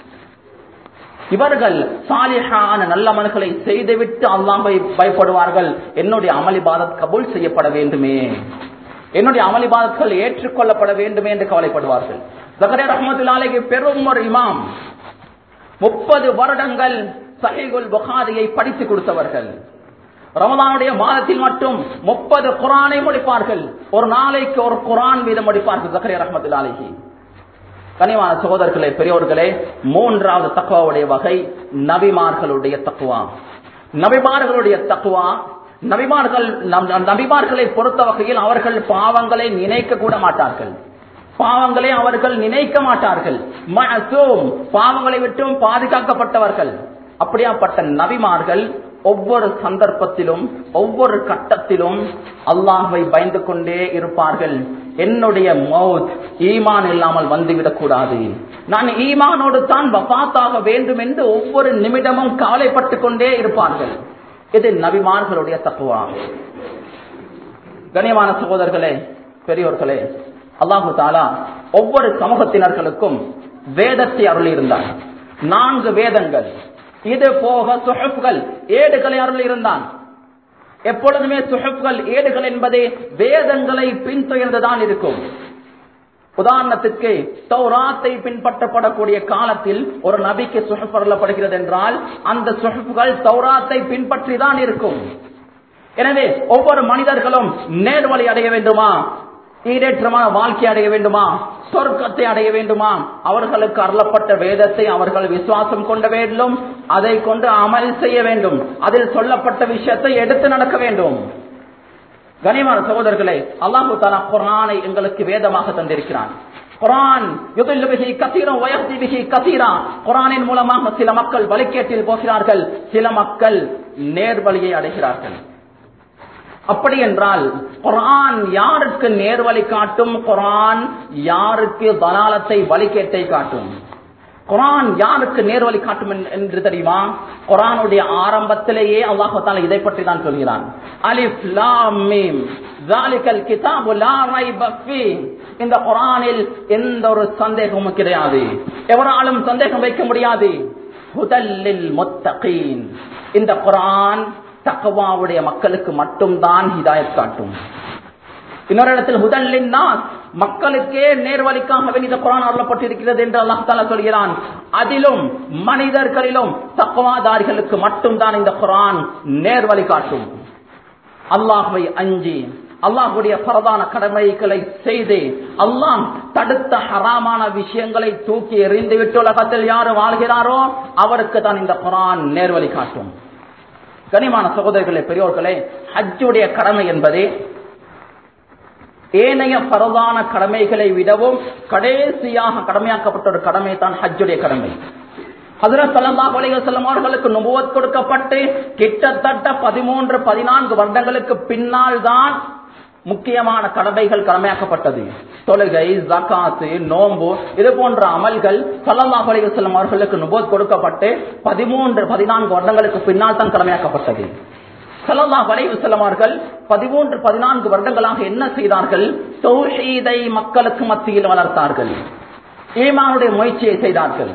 இவர்கள் சாலிஹான நல்ல மனுகளை செய்துவிட்டு அல்லாஹை பயப்படுவார்கள் என்னுடைய அமளிபாதத் கபூல் செய்யப்பட வேண்டுமே என்னுடைய அமளிபாதங்கள் ஏற்றுக்கொள்ளப்பட வேண்டுமே என்று கவலைப்படுவார்கள் ஜகரே ரஹமத்துல்லாலைக்கு பெரும் ஒரு இமாம் முப்பது வருடங்கள் சஹீகுல் புகாரியை படித்து கொடுத்தவர்கள் ரமதானுடைய மாதத்தில் மட்டும் முப்பது குரானை முடிப்பார்கள் ஒரு நாளைக்கு ஒரு குரான் வீதம் முடிப்பார்கள் ஜக்கரே ரஹமத்துல்லாலைக்கு கனிவான சகோதரர்களே பெரியோர்களே மூன்றாவது தக்குவாவுடைய வகை நபிமார்களுடைய தக்குவா நபிமார்களுடைய தக்குவா நபிமார்கள் நபிமார்களை பொறுத்த வகையில் அவர்கள் பாவங்களை நினைக்க கூட மாட்டார்கள் பாவங்களை அவர்கள் நினைக்க மாட்டார்கள் பாவங்களை விட்டும் பாதுகாக்கப்பட்டவர்கள் அப்படியாப்பட்ட நபிமார்கள் ஒவ்வொரு சந்தர்ப்பத்திலும் ஒவ்வொரு கட்டத்திலும் அல்லாஹை பயந்து கொண்டே இருப்பார்கள் என்னுடைய மௌத் ஈமான் இல்லாமல் வந்துவிடக் கூடாது நான் ஈமானோடு தான் வபாத்தாக வேண்டும் என்று ஒவ்வொரு நிமிடமும் கவலைப்பட்டுக் கொண்டே இருப்பார்கள் இது நபிமார்களுடைய தக்குவா கனியமான சகோதரர்களே பெரியோர்களே அல்லாஹு தாலா ஒவ்வொரு சமூகத்தினர்களுக்கும் வேதத்தை அருள் இருந்தார் நான்கு வேதங்கள் இது போக சுஹப்கள் ஏடுகளை அருள் இருந்தான் எப்பொழுதுமே சுஹப்கள் ஏடுகள் என்பது வேதங்களை பின்தொயர்ந்துதான் இருக்கும் உதாரணத்துக்கு தௌராத்தை பின்பற்றப்படக்கூடிய காலத்தில் ஒரு நபிக்கு சுஹப் அருளப்படுகிறது என்றால் அந்த சுஹப்புகள் தௌராத்தை பின்பற்றி தான் இருக்கும் எனவே ஒவ்வொரு மனிதர்களும் நேர்வழி அடைய வேண்டுமா ஈடேற்றமான வாழ்க்கை அடைய வேண்டுமா சொர்க்கத்தை அடைய வேண்டுமா அவர்களுக்கு அருளப்பட்ட வேதத்தை அவர்கள் விசுவாசம் கொண்ட வேண்டும் அதை கொண்டு அமல் செய்ய வேண்டும் அதில் சொல்லப்பட்ட விஷயத்தை எடுத்து நடக்க வேண்டும் கனிமான சகோதரர்களே அல்லாஹு தாலா குரானை எங்களுக்கு வேதமாக தந்திருக்கிறான் குரான் குரானின் மூலமாக சில மக்கள் வழிகேட்டில் போகிறார்கள் சில மக்கள் நேர்வழியை அடைகிறார்கள் அப்படி என்றால் குரான் யாருக்கு நேர்வழி காட்டும் குரான் யாருக்கு பலாலத்தை வழிகேட்டை காட்டும் குரான் யாருக்கு நேர்வழி காட்டும் என்று தெரியுமா குரானுடைய ஆரம்பத்திலேயே அல்லாஹால இதை பற்றி தான் சொல்கிறான் அலிஃப் லாம் மீம் ஜாலிகல் கிதாபு லா ரைப ஃபீ இந்த குரானில் எந்த ஒரு சந்தேகமும் கிடையாது எவராலும் சந்தேகம் வைக்க முடியாது ஹுதல்லில் முத்தகீன் இந்த குரான் தக்கவாவுடைய மக்களுக்கு மட்டும்தான் ஹிதாயத் காட்டும் இன்னொரு இடத்தில் முதலின் மக்களுக்கே நேர்வழிக்காக இந்த குரான் அருளப்பட்டிருக்கிறது என்று அல்லாஹ் தாலா சொல்கிறான் அதிலும் மனிதர்களிலும் தக்குவாதாரிகளுக்கு மட்டும்தான் இந்த குரான் நேர்வழி காட்டும் அல்லாஹுவை அஞ்சி அல்லாஹுடைய பிரதான கடமைகளை செய்து அல்லாஹ் தடுத்த ஹராமான விஷயங்களை தூக்கி எறிந்து விட்டு உலகத்தில் யாரு வாழ்கிறாரோ அவருக்கு தான் இந்த குரான் நேர்வழி காட்டும் கனிமான சகோதரர்களே பெரியோர்களே ஹஜ்ஜுடைய கடமை என்பது ஏனைய பரவான கடமைகளை விடவும் கடைசியாக கடமையாக்கப்பட்ட ஒரு கடமை தான் ஹஜ்ஜுடைய கடமை ஹசரத் சல்லாஹ் அலைவசல்லம் அவர்களுக்கு நுபுவத் கொடுக்கப்பட்டு கிட்டத்தட்ட பதிமூன்று பதினான்கு வருடங்களுக்கு பின்னால் தான் முக்கியமான கடமைகள் கடமையாக்கப்பட்டது தொழுகை ஜக்காத்து நோம்பு இது போன்ற அமல்கள் சல்லல்லாஹ் அலைவசல்லம் அவர்களுக்கு நுபோத் கொடுக்கப்பட்டு பதிமூன்று பதினான்கு வருடங்களுக்கு பின்னால் தான் கடமையாக்கப்பட்டது சல்லல்லாஹ் அலைவசல்லம் அவர்கள் பதிமூன்று பதினான்கு வருடங்களாக என்ன செய்தார்கள் தௌஹீதை மக்களுக்கு மத்தியில் வளர்த்தார்கள் ஈமானுடைய முயற்சியை செய்தார்கள்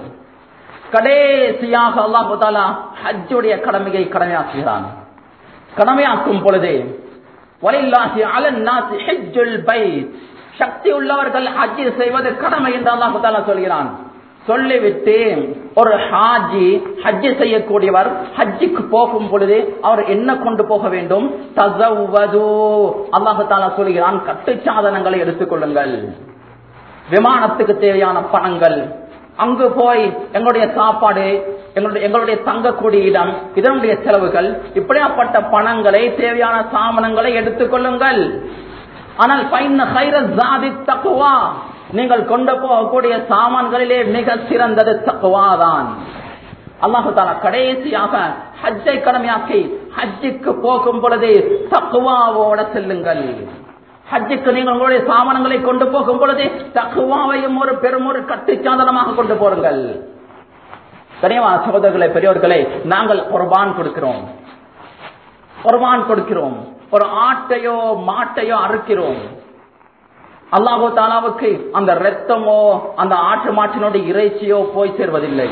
கடைசியாக அல்லாஹு தாலா ஹஜ்ஜுடைய கடமையை கடமையாக்குகிறான் கடமையாக்கும் பொழுது வலில்லாஹி அலன்னாசி ஹஜ்ஜுல் பைத் சக்தி உள்ளவர்கள் ஹஜ் செய்வது கடமை என்று அல்லாஹு தாலா சொல்கிறான் சொல்லிவிட்டு ஒரு ஹாஜி ஹஜ் செய்யக்கூடியவர் ஹஜ்ஜுக்கு போகும் பொழுது அவர் என்ன கொண்டு போக வேண்டும் தசவது அல்லாஹு தாலா சொல்கிறான் கட்டு சாதனங்களை எடுத்துக்கொள்ளுங்கள் விமானத்துக்கு தேவையான பணங்கள் அங்கு போய் எங்களுடைய சாப்பாடு எங்களுடைய எங்களுடைய தங்கக்கூடிய இடம் இதனுடைய செலவுகள் இப்படியாப்பட்ட பணங்களை தேவையான சாமனங்களை எடுத்துக்கொள்ளுங்கள் ஆனால் தக்குவா நீங்கள் கொண்டு போகக்கூடிய சாமான்களிலே மிக சிறந்தது தக்குவாதான் அல்லாஹு தாலா கடைசியாக ஹஜ்ஜை கடமையாக்கி ஹஜ்ஜுக்கு போகும் பொழுது தக்குவாவோட செல்லுங்கள் ஹஜ்ஜுக்கு நீங்கள் உங்களுடைய சாமானங்களை கொண்டு போகும் பொழுது தக்குவாவையும் ஒரு பெரும் ஒரு கட்டுச்சாதனமாக கொண்டு போருங்கள் கனியமான சகோதரர்களே பெரியவர்களே நாங்கள் குர்பான் கொடுக்கிறோம் குர்பான் கொடுக்கிறோம் ஒரு ஆட்டையோ மாட்டையோ அறுக்கிறோம் அல்லாஹோ தாலாவுக்கு அந்த ரத்தமோ அந்த ஆட்டு மாட்டினுடைய இறைச்சியோ போய் சேர்வதில்லை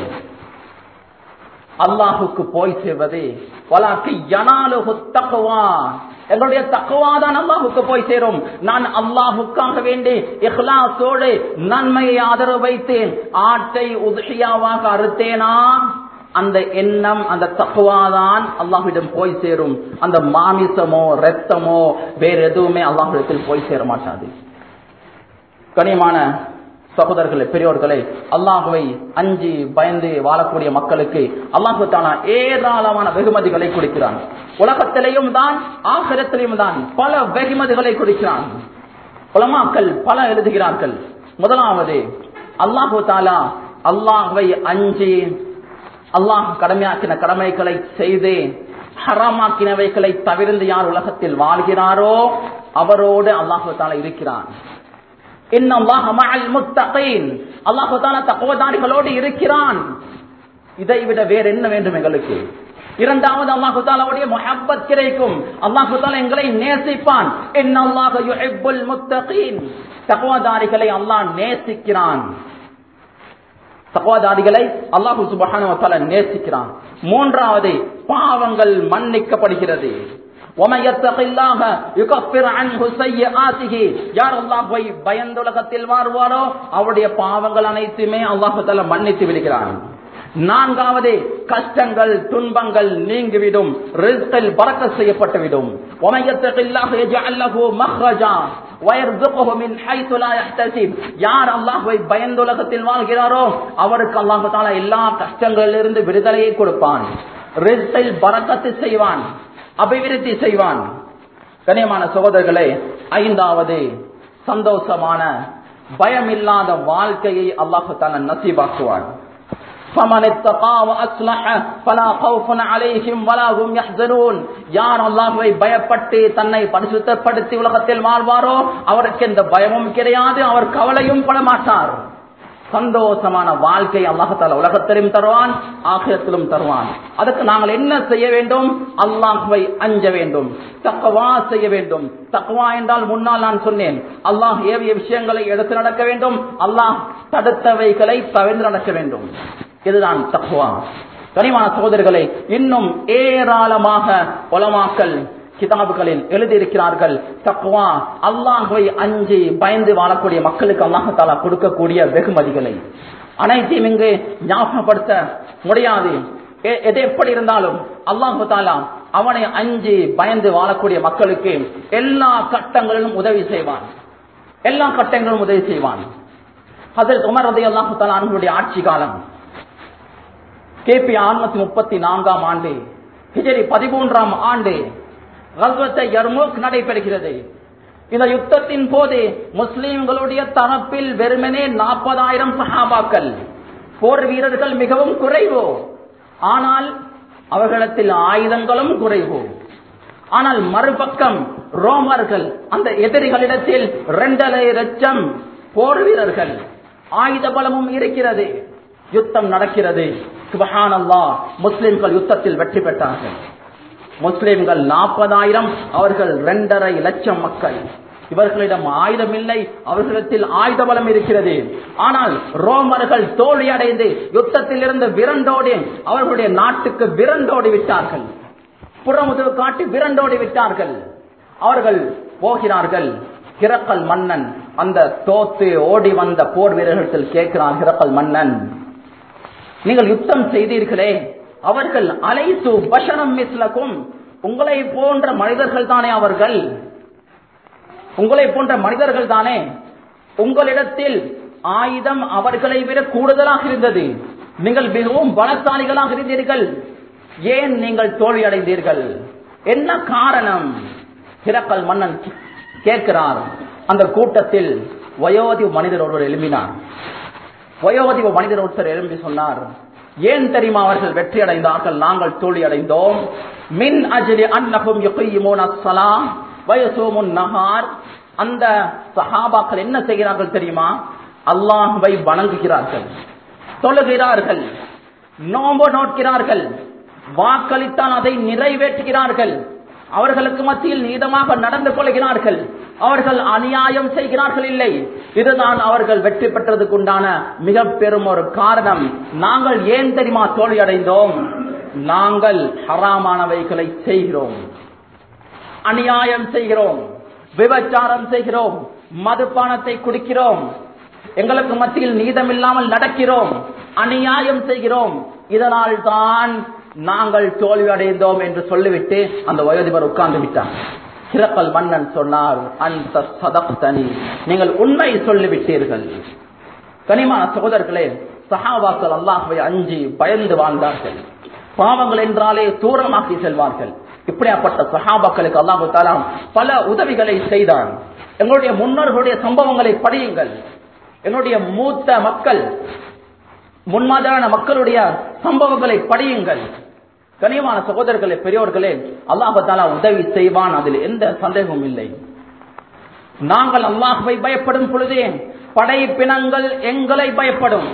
அல்லாஹுக்கு போய் சேர்வது வலாக்கு யனாலு தக்குவா எங்களுடைய தக்குவாதான் அல்லாஹுக்கு போய் சேரும் நான் அல்லாஹுக்காக வேண்டி இஹ்லாசோடு நன்மையை ஆதரவு வைத்தேன் ஆட்டை உதவியாவாக அறுத்தேனா அந்த எண்ணம் அந்த தக்குவாதான் அல்லாஹிடம் போய் சேரும் அந்த மாமிசமோ ரத்தமோ வேற எதுவுமே அல்லாஹிடத்தில் போய் சேர மாட்டாது கனியமான சகோதரர்களே பெரியோர்களே அல்லாஹுவை அஞ்சு பயந்து வாழக்கூடிய மக்களுக்கு அல்லாஹு தானா ஏராளமான வெகுமதிகளை கொடுக்கிறான் உலகத்திலையும் தான் ஆசிரத்திலையும் தான் பல வெகுமதிகளை கொடுக்கிறான் உலமாக்கள் பல எழுதுகிறார்கள் முதலாவது அல்லாஹு தாலா அல்லாஹுவை அஞ்சு அல்லாஹ் கடமையாக்கின கடமைகளை செய்து ஹராமாக்கினவைகளை தவிர்ந்து யார் உலகத்தில் வாழ்கிறாரோ அவரோடு அல்லாஹு தாலா இருக்கிறான் தக்குவதாரிகளோடு இருக்கிறான் இதை விட வேற என்ன வேண்டும் எங்களுக்கு இரண்டாவது அல்லாஹு தாலாவுடைய முஹப்பத் கிடைக்கும் அல்லாஹு தாலா எங்களை நேசிப்பான் தக்குவதாரிகளை அல்லாஹ் நேசிக்கிறான் தக்குவதாரிகளை அல்லாஹு சுபஹான நேசிக்கிறான் மூன்றாவது பாவங்கள் மன்னிக்கப்படுகிறது பயந்துலகத்தில் மாறுவாரோ அவருடைய பாவங்கள் அனைத்துமே அல்லாஹு மன்னித்து விடுகிறான் நான்காவது கஷ்டங்கள் துன்பங்கள் நீங்கிவிடும் ரிஸ்கில் பறக்க செய்யப்பட்டுவிடும் யார் அல்லாஹுவை பயந்துலகத்தில் வாழ்கிறாரோ அவருக்கு அல்லாஹு தாலா எல்லா கஷ்டங்களிலிருந்து விடுதலையை கொடுப்பான் ரிஸ்கில் பறக்கத்து செய்வான் அபிவிருத்தி செய்வான் கனியமான சகோதரர்களே ஐந்தாவது சந்தோஷமான பயமில்லாத வாழ்க்கையை அல்லாஹு தால நசீபாக்குவான் யார் அல்லாஹுவை பயப்பட்டு தன்னை பரிசுத்தப்படுத்தி உலகத்தில் வாழ்வாரோ அவருக்கு எந்த பயமும் கிடையாது அவர் கவலையும் பட மாட்டார் சந்தோஷமான வாழ்க்கை அல்லாஹால உலகத்திலும் தருவான் ஆகியத்திலும் தருவான் அதுக்கு நாங்கள் என்ன செய்ய வேண்டும் அல்லாஹுவை அஞ்ச வேண்டும் தக்கவா செய்ய வேண்டும் தக்கவா என்றால் முன்னால் நான் சொன்னேன் அல்லாஹ் ஏவிய விஷயங்களை எடுத்து நடக்க வேண்டும் அல்லாஹ் தடுத்தவைகளை தவிர்த்து நடக்க வேண்டும் இதுதான் தக்குவா கனிமான சகோதரர்களை இன்னும் ஏராளமாக உலமாக்கல் கிதாபுகளில் எழுதியிருக்கிறார்கள் தக்குவா அல்லாஹுவை அஞ்சு பயந்து வாழக்கூடிய மக்களுக்கு அல்லாஹாலா கொடுக்கக்கூடிய வெகுமதிகளை அனைத்தையும் இங்கு ஞாபகப்படுத்த முடியாது எது எப்படி இருந்தாலும் அல்லாஹு தாலா அவனை அஞ்சு பயந்து வாழக்கூடிய மக்களுக்கு எல்லா கட்டங்களிலும் உதவி செய்வான் எல்லா கட்டங்களிலும் உதவி செய்வான் அதில் உமர் ரதி அல்லாஹு தாலா அவர்களுடைய ஆட்சி காலம் கிபி அறுநூத்தி முப்பத்தி நான்காம் ஆண்டு ஹிஜரி பதிமூன்றாம் ஆண்டு யர்முக் நடைபெறுகிறது இந்த யுத்தத்தின் போது முஸ்லிம்களுடைய தரப்பில் வெறுமனே நாற்பதாயிரம் சஹாபாக்கள் போர் வீரர்கள் மிகவும் குறைவு ஆனால் அவர்களிடத்தில் ஆயுதங்களும் குறைவு ஆனால் மறுபக்கம் ரோமர்கள் அந்த எதிரிகளிடத்தில் இரண்டரை லட்சம் போர் வீரர்கள் ஆயுத பலமும் இருக்கிறது யுத்தம் நடக்கிறது சுபஹானல்லா முஸ்லிம்கள் யுத்தத்தில் வெற்றி பெற்றார்கள் முஸ்லிம்கள் நாற்பதாயிரம் அவர்கள் இரண்டரை லட்சம் மக்கள் இவர்களிடம் ஆயுதம் இல்லை அவர்களிடத்தில் ஆயுத பலம் இருக்கிறது ஆனால் ரோமர்கள் தோல்வி அடைந்து யுத்தத்தில் இருந்து விரண்டோடி அவர்களுடைய நாட்டுக்கு விரண்டோடி விட்டார்கள் புறமுதுகு காட்டி விரண்டோடி விட்டார்கள் அவர்கள் போகிறார்கள் கிரக்கல் மன்னன் அந்த தோத்து ஓடி வந்த போர் வீரர்களிடத்தில் கேட்கிறான் கிரக்கல் மன்னன் நீங்கள் யுத்தம் செய்தீர்களே அவர்கள் அலைசு பஷனம் மிஸ்லக்கும் உங்களை போன்ற மனிதர்கள் தானே அவர்கள் உங்களை போன்ற மனிதர்கள் தானே உங்களிடத்தில் ஆயுதம் அவர்களை விட கூடுதலாக இருந்தது நீங்கள் மிகவும் பலசாலிகளாக இருந்தீர்கள் ஏன் நீங்கள் தோல்வி அடைந்தீர்கள் என்ன காரணம் கிரக்கல் மன்னன் கேட்கிறார் அந்த கூட்டத்தில் வயோதி மனிதர் ஒருவர் எழுப்பினார் வயோதி மனிதர் ஒருத்தர் எழும்பி சொன்னார் ஏன் தெரியுமா அவர்கள் வெற்றி அடைந்தார்கள் நாங்கள் தோல்வி அடைந்தோம் மின் அஜலி அன்னகும் யுகையுமோனலாம் வயசோமுன் நகார் அந்த சஹாபாக்கள் என்ன செய்கிறார்கள் தெரியுமா அல்லாஹுவை வணங்குகிறார்கள் தொழுகிறார்கள் நோம்பு நோட்கிறார்கள் வாக்களித்தால் அதை நிறைவேற்றுகிறார்கள் அவர்களுக்கு மத்தியில் நீதமாக நடந்து கொள்கிறார்கள் அவர்கள் அநியாயம் செய்கிறார்கள் இல்லை இதுதான் அவர்கள் வெற்றி பெற்றதுக்குண்டான மிக பெரும் ஒரு காரணம் நாங்கள் ஏன் தெரியுமா தோல்வி அடைந்தோம் நாங்கள் ஹராமானவைகளை செய்கிறோம் அநியாயம் செய்கிறோம் விபச்சாரம் செய்கிறோம் மதுபானத்தை குடிக்கிறோம் எங்களுக்கு மத்தியில் நீதம் இல்லாமல் நடக்கிறோம் அநியாயம் செய்கிறோம் இதனால் தான் நாங்கள் தோல்வி அடைந்தோம் என்று சொல்லிவிட்டு அந்த வயோதிபர் உட்கார்ந்து விட்டார் சிறப்பல் மன்னன் சொன்னார் அந்த சதப்தனி நீங்கள் உண்மை சொல்லிவிட்டீர்கள் கனிமான சகோதரர்களே சஹாபாக்கள் அல்லாஹுவை அஞ்சி பயந்து வாழ்ந்தார்கள் பாவங்கள் என்றாலே தூரமாக்கி செல்வார்கள் இப்படியாப்பட்ட சஹாபாக்களுக்கு அல்லாஹு தாலாம் பல உதவிகளை செய்தான் எங்களுடைய முன்னோர்களுடைய சம்பவங்களை படியுங்கள் என்னுடைய மூத்த மக்கள் முன்மாதிரியான மக்களுடைய சம்பவங்களை படியுங்கள் கனியமான சகோதரர்களே பெரியோர்களே அல்லாஹாலா உதவி செய்வான் அதில் எந்த சந்தேகமும் இல்லை நாங்கள் அல்லாஹுவை பயப்படும் பொழுதே படைப்பினங்கள் எங்களை பயப்படும்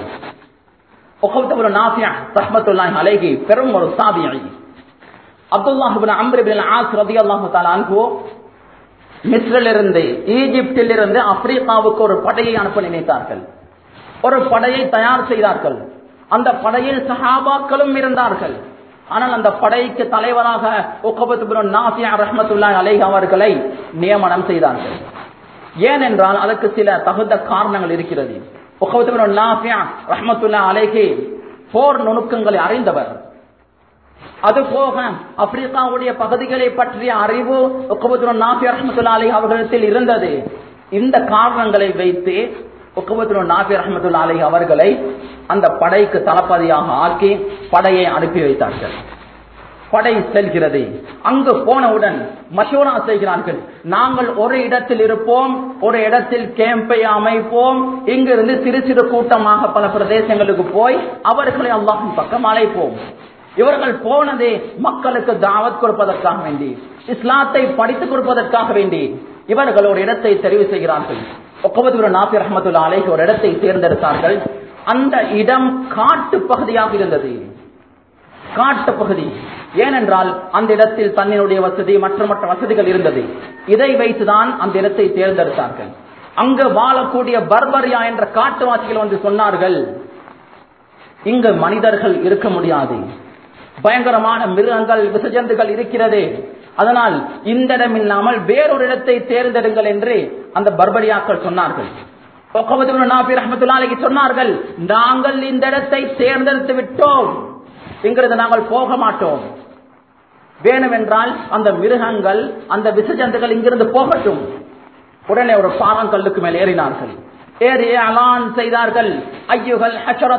அலைகி பெரும் ஒரு சாபியை அப்துல்லாஹிபின் அம்ரிபின் ஆஸ் ரதி அல்லாஹு தாலான்கோ மிஸ்ரிலிருந்து ஈஜிப்டில் இருந்து ஆப்பிரிக்காவுக்கு ஒரு படையை அனுப்ப நினைத்தார்கள் ஒரு படையை தயார் செய்தார்கள் அந்த படையில் சஹாபாக்களும் இருந்தார்கள் ஆனால் அந்த படைக்கு தலைவராக ரஹமத்துல்லா அலை அவர்களை நியமனம் செய்தார்கள் ஏனென்றால் அதற்கு சில தகுந்த காரணங்கள் இருக்கிறது ரஹமத்துல்லா அலைகி போர் நுணுக்கங்களை அறிந்தவர் அது போக ஆப்பிரிக்காவுடைய பகுதிகளை பற்றிய அறிவு ரஹமத்துல்லா அலை அவர்களிடத்தில் இருந்தது இந்த காரணங்களை வைத்து நாபி ரஹமத்துல்லா அலி அவர்களை அந்த படைக்கு தளபதியாக ஆக்கி படையை அனுப்பி வைத்தார்கள் படை செல்கிறது அங்கு போனவுடன் மசோரா செய்கிறார்கள் நாங்கள் ஒரு இடத்தில் இருப்போம் ஒரு இடத்தில் கேம்பை அமைப்போம் இங்கிருந்து சிறு சிறு கூட்டமாக பல பிரதேசங்களுக்கு போய் அவர்களை அல்லாஹின் பக்கம் அழைப்போம் இவர்கள் போனதே மக்களுக்கு தாவத் கொடுப்பதற்காக வேண்டி இஸ்லாத்தை படித்துக் கொடுப்பதற்காக வேண்டி இவர்கள் ஒரு இடத்தை தெரிவு செய்கிறார்கள் நாபி ரஹமத்துல்லா அலைக்கு ஒரு இடத்தை தேர்ந்தெடுத்தார்கள் அந்த இடம் காட்டு பகுதியாக இருந்தது காட்டு பகுதி ஏனென்றால் அந்த இடத்தில் தண்ணினுடைய வசதி மற்ற மற்ற வசதிகள் இருந்தது இதை வைத்துதான் அந்த இடத்தை தேர்ந்தெடுத்தார்கள் அங்கு வாழக்கூடிய பர்பரியா என்ற காட்டுவாசிகள் வந்து சொன்னார்கள் இங்கு மனிதர்கள் இருக்க முடியாது பயங்கரமான மிருகங்கள் விசஜந்துகள் இருக்கிறது அதனால் இந்த இடம் இல்லாமல் வேறொரு இடத்தை தேர்ந்தெடுங்கள் என்று அந்த பர்பரியாக்கள் சொன்னார்கள் சொன்னார்கள் நாங்கள் இந்த இடத்தை தேர்ந்தெடுத்து விட்டோம் என்கிறது நாங்கள் போக மாட்டோம் வேணுமென்றால் அந்த மிருகங்கள் அந்த விசஜந்துகள் இங்கிருந்து போகட்டும் உடனே ஒரு பாவங்கல்லுக்கு மேல் ஏறினார்கள் ஏறி அலான் செய்தார்கள் ஐயுகள்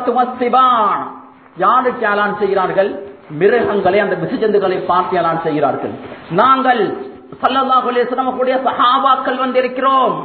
யாருக்கு அலான் செய்கிறார்கள் மிருகங்களை அந்த விசஜந்துகளை பார்த்து அலான் செய்கிறார்கள் நாங்கள் சல்லல்லாஹுடைய சஹாபாக்கள் வந்திருக்கிறோம்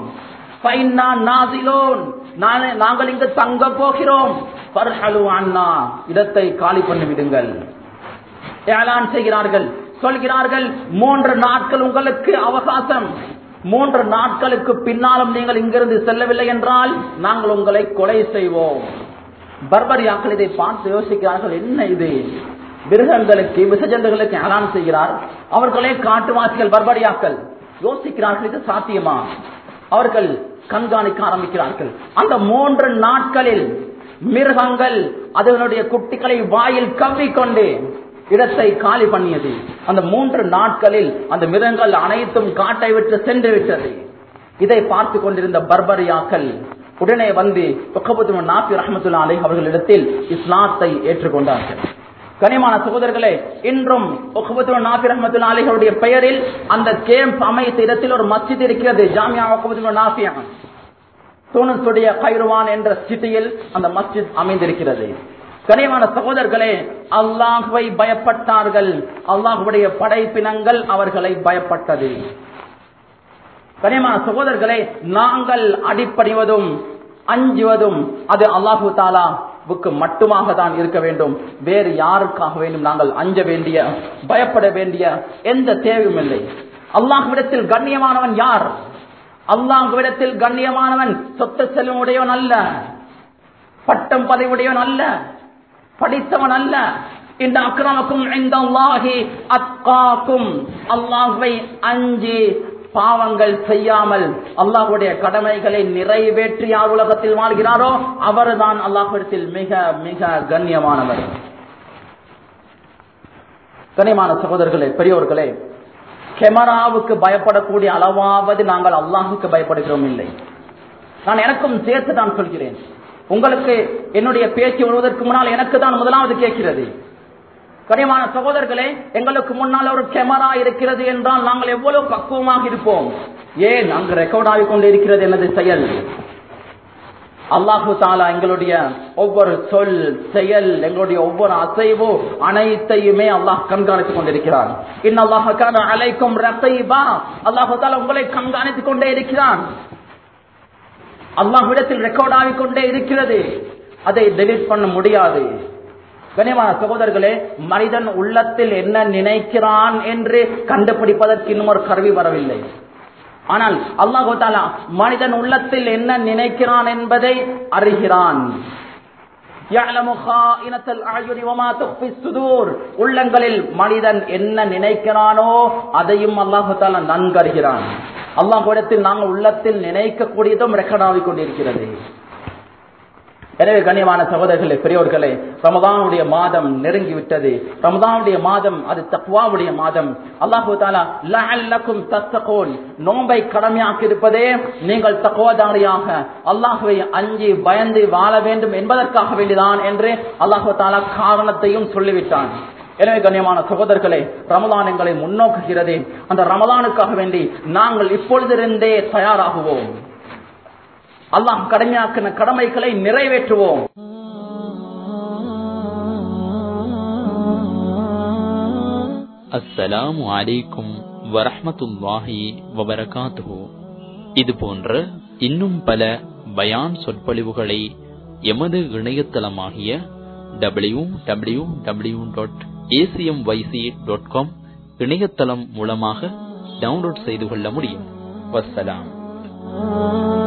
நாங்கள் இங்கு தங்க போகிறோம் அண்ணா இடத்தை காலி பண்ணி விடுங்கள் ஏலான் செய்கிறார்கள் சொல்கிறார்கள் மூன்று நாட்கள் உங்களுக்கு அவகாசம் மூன்று நாட்களுக்கு பின்னாலும் நீங்கள் இங்கிருந்து செல்லவில்லை என்றால் நாங்கள் உங்களை கொலை செய்வோம் பர்பரியாக்கள் இதை பார்த்து யோசிக்கிறார்கள் என்ன இது மிருகங்களுக்கு விசஜந்துகளுக்கு ஏலான் செய்கிறார் அவர்களே காட்டுவாசிகள் பர்பரியாக்கள் யோசிக்கிறார்கள் இது சாத்தியமா அவர்கள் கண்காணிக்க ஆரம்பிக்கிறார்கள் அந்த மூன்று நாட்களில் மிருகங்கள் அதனுடைய குட்டிகளை வாயில் கவ்விக்கொண்டு இடத்தை காலி பண்ணியது அந்த மூன்று நாட்களில் அந்த மிருகங்கள் அனைத்தும் காட்டை விட்டு சென்று விட்டது இதை பார்த்து கொண்டிருந்த பர்பரியாக்கள் உடனே வந்து நாபி ரஹமத்துல்லா அலை அவர்களிடத்தில் இஸ்லாத்தை ஏற்றுக்கொண்டார்கள் கனிமான சகோதரர்களே இன்றும் நாபி ரஹமத்துல்லா அலை அவருடைய பெயரில் அந்த கேம்ப் அமைத்த இடத்தில் ஒரு மஸ்ஜித் இருக்கிறது ஜாமியா நாபியா தூணுடைய கைருவான் என்ற சிட்டியில் அந்த மஸ்ஜித் அமைந்திருக்கிறது கனிவான சகோதரர்களே அல்லாஹுவை பயப்பட்டார்கள் அல்லாஹுடைய படைப்பினங்கள் அவர்களை பயப்பட்டது கனிமான சகோதரர்களே நாங்கள் அடிப்படைவதும் அஞ்சுவதும் அது அல்லாஹு தாலாவுக்கு மட்டுமாக தான் இருக்க வேண்டும் வேறு யாருக்காக வேண்டும் நாங்கள் அஞ்ச வேண்டிய பயப்பட வேண்டிய எந்த தேவையும் இல்லை அல்லாஹுவிடத்தில் கண்ணியமானவன் யார் அல்லாஹுவிடத்தில் கண்ணியமானவன் சொத்து செல்வமுடையவன் அல்ல பட்டம் பதவியுடையவன் அல்ல படித்தவன் அல்ல இந்த அக்கிரமக்கும் இந்த அல்லாஹி அக்காக்கும் அல்லாஹுவை அஞ்சு பாவங்கள் செய்யாமல் அல்லாஹுடைய கடமைகளை நிறைவேற்றி யார் உலகத்தில் வாழ்கிறாரோ அவர்தான் அல்லாஹிடத்தில் மிக மிக கண்ணியமானவர் கனிமான சகோதரர்களே பெரியோர்களே கெமராவுக்கு பயப்படக்கூடிய அளவாவது நாங்கள் அல்லாஹுக்கு பயப்படுகிறோம் இல்லை நான் எனக்கும் சேர்த்து தான் சொல்கிறேன் உங்களுக்கு என்னுடைய பேச்சு வருவதற்கு முன்னால் எனக்கு தான் முதலாவது கேட்கிறது கனிமான சகோதரர்களே எங்களுக்கு முன்னால் ஒரு கேமரா இருக்கிறது என்றால் நாங்கள் எவ்வளவு பக்குவமாக இருப்போம் ஏன் அங்கு ரெக்கார்ட் ஆகிக் கொண்டு இருக்கிறது எனது செயல் அல்லாஹு தாலா எங்களுடைய ஒவ்வொரு சொல் செயல் எங்களுடைய ஒவ்வொரு அசைவோ அனைத்தையுமே அல்லாஹ் கண்காணித்துக் கொண்டிருக்கிறான் இன்னல்லாஹ் அலைக்கும் ரசைபா அல்லாஹு தாலா உங்களை கண்காணித்துக் கொண்டே இருக்கிறான் அல்லாஹ்விடத்தில் ரெக்கார்ட் ஆகிக் கொண்டே இருக்கிறது அதை டெலிட் பண்ண முடியாது கனியமான சகோதரர்களே மனிதன் உள்ளத்தில் என்ன நினைக்கிறான் என்று கண்டுபிடிப்பதற்கு இன்னும் ஒரு கருவி வரவில்லை ஆனால் அல்லாஹு தாலா மனிதன் உள்ளத்தில் என்ன நினைக்கிறான் என்பதை அறிகிறான் உள்ளங்களில் மனிதன் என்ன நினைக்கிறானோ அதையும் அல்லாஹு தாலா நன்கறிகிறான் அல்லாஹுடத்தில் நாங்கள் உள்ளத்தில் நினைக்கக்கூடியதும் ரெக்கார்ட் ஆகிக் கொண்டிருக்கிறது எனவே கண்ணியமான சகோதரர்களே பெரியோர்களே ரமதானுடைய மாதம் நெருங்கி விட்டது ரமதானுடைய மாதம் அது தக்வாவுடைய மாதம் அல்லாஹு தாலா லஅல்லக்கும் தத்தகோன் நோன்பை கடமையாக்கி இருப்பதே நீங்கள் தக்குவதாரியாக அல்லாஹுவை அஞ்சி பயந்து வாழ வேண்டும் என்பதற்காக வேண்டிதான் என்று அல்லாஹு தாலா காரணத்தையும் சொல்லிவிட்டான் எனவே கண்ணியமான சகோதரர்களே ரமதான் எங்களை முன்னோக்குகிறது அந்த ரமதானுக்காக வேண்டி நாங்கள் இப்பொழுதிருந்தே தயாராகுவோம் அல்லாஹ் கடமையாக்கின கடமைகளை நிறைவேற்றுவோம் அஸ்ஸலாமு அலைக்கும் வரஹ்மத்துல்லாஹி வபரகாத்துஹு இது போன்ற இன்னும் பல பயான் சொற்பொழிவுகளை எமது இணையதளமாகிய W W W dot ACM YC dot com இணையதளம் மூலமாக டவுன்லோட் செய்து கொள்ள முடியும் வஸ்ஸலாம்